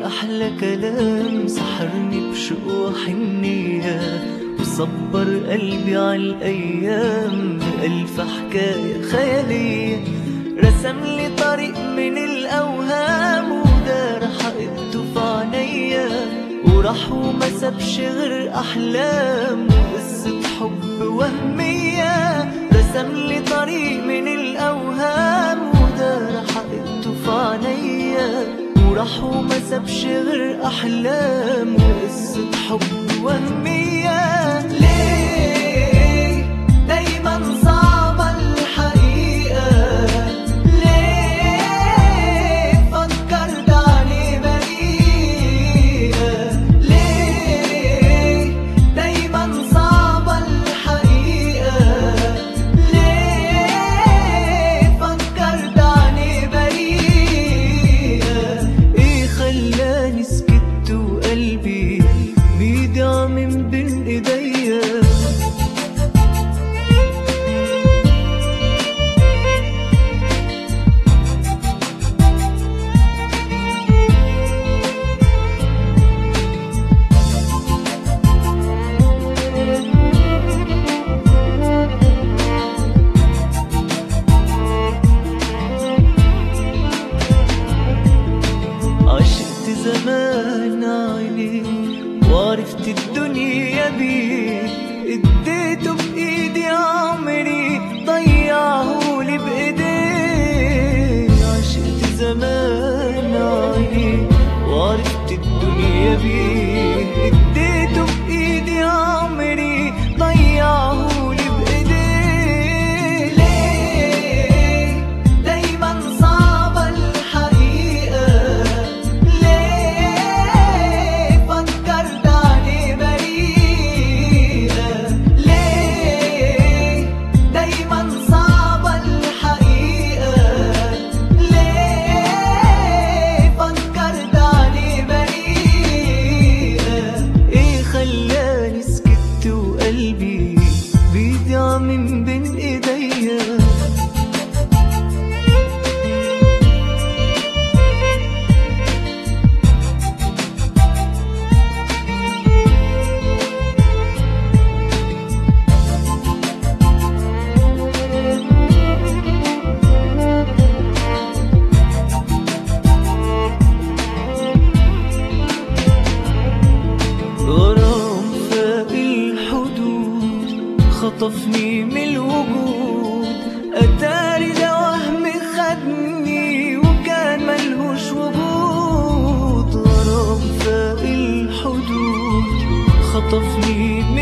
أحلى كلام سحرني بشوق وحنية وصبر قلبي عالأيام بألف حكاية خيالية رسم لي طريق من الأوهام ودار حقيقته في عينيا وراح وما سابش غير أحلام وقصة حب وهمية رسم لي طريق من الأوهام ودار حقيقته في عينيا وراح وما سابش غير أحلام وقصة حب وهمية ليه دايما صعبة الحقيقة ليه فكرت عليه بريئة ليه دايما صعبة الحقيقة ليه فكرت عليه بريئة ايه خلاني سكت وقلبي بيضيع من بين ايديا عشقت زمان عيني وعرفت الدنيا بيه اديته بايدي عمري ضيعهولي بايديه عشقت زمان عيني وعرفت الدنيا بيه اديته بايدي عمري ضيعهولي بايديه ليه دايما صعبة الحقيقة ليه فكرت عليه بريئة ليه دايما صعبة الحقيقة ليه فكرت عليه بريئة ايه خلاني سكت وقلبي بيضيع من بين ايديا غرام فاق الحدود خطفني من الوجود أتاري ده وهم خدني وكان ملهوش وجود غرام فاق الحدود خطفني من